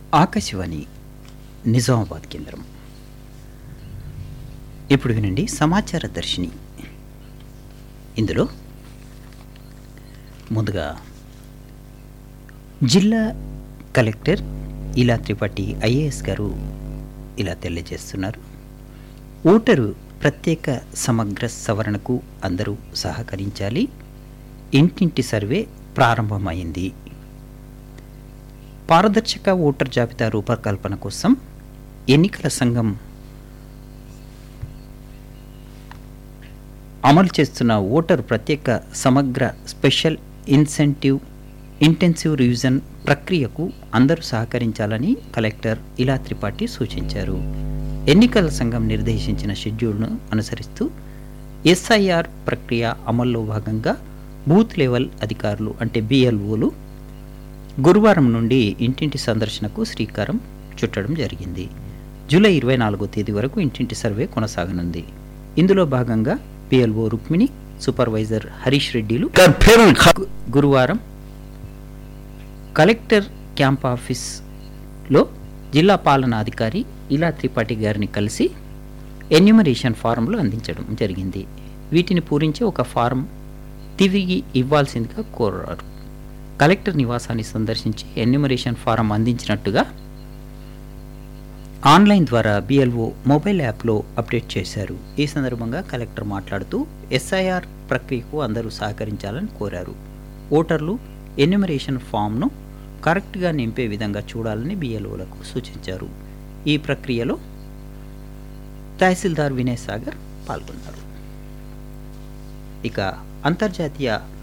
ఆకాశవాణి నిజామాబాద్ కేంద్రం ఇప్పుడు వినండి సమాచార దర్శిని ఇందులో ముందుగా జిల్లా కలెక్టర్ ఇలా త్రిపాఠి ఐఏఎస్ గారు ఇలా తెలియజేస్తున్నారు ఓటరు ప్రత్యేక సమగ్ర సవరణకు అందరూ సహకరించాలి ఇంటింటి సర్వే ప్రారంభమైంది పారదర్శక ఓటర్ జాబితా రూపకల్పన కోసం ఎన్నికల సంఘం అమలు చేస్తున్న ఓటర్ ప్రత్యేక సమగ్ర స్పెషల్ ఇన్సెంటివ్ ఇంటెన్సివ్ రివిజన్ ప్రక్రియకు అందరూ సహకరించాలని కలెక్టర్ ఇలా త్రిపాఠి సూచించారు ఎన్నికల సంఘం నిర్దేశించిన షెడ్యూల్ను అనుసరిస్తూ ఎస్ఐఆర్ ప్రక్రియ అమల్లో భాగంగా బూత్ లెవెల్ అధికారులు అంటే బిఎల్ఓలు గురువారం నుండి ఇంటింటి సందర్శనకు శ్రీకారం చుట్టడం జరిగింది జూలై ఇరవై నాలుగో తేదీ వరకు ఇంటింటి సర్వే కొనసాగనుంది ఇందులో భాగంగా పిఎల్ఓ రుక్మిణి సూపర్వైజర్ హరీష్ రెడ్డిలు कर फिर ख- గు- గురువారం కలెక్టర్ క్యాంప్ ఆఫీస్లో జిల్లా పాలనాధికారి ఇలా త్రిపాఠి గారిని కలిసి ఎన్యూమరేషన్ ఫారంలు అందించడం జరిగింది వీటిని పూరించి ఒక ఫారం తిరిగి ఇవ్వాల్సిందిగా కోరారు కలెక్టర్ నివాసాన్ని సందర్శించి ఎన్యూమరేషన్ ఫారం అందించినట్టుగా ఆన్లైన్ ద్వారా బిఎల్ఓ మొబైల్ యాప్లో అప్డేట్ చేశారు ఈ సందర్భంగా కలెక్టర్ మాట్లాడుతూ ఎస్ఐఆర్ ప్రక్రియకు అందరూ సహకరించాలని కోరారు ఓటర్లు ఎన్యూమరేషన్ ఫామ్ను కరెక్ట్గా నింపే విధంగా చూడాలని బిఎల్ఓలకు సూచించారు ఈ ప్రక్రియలో తహసీల్దార్ వినయ్ సాగర్ పాల్గొన్నారు ఇక అంతర్జాతీయ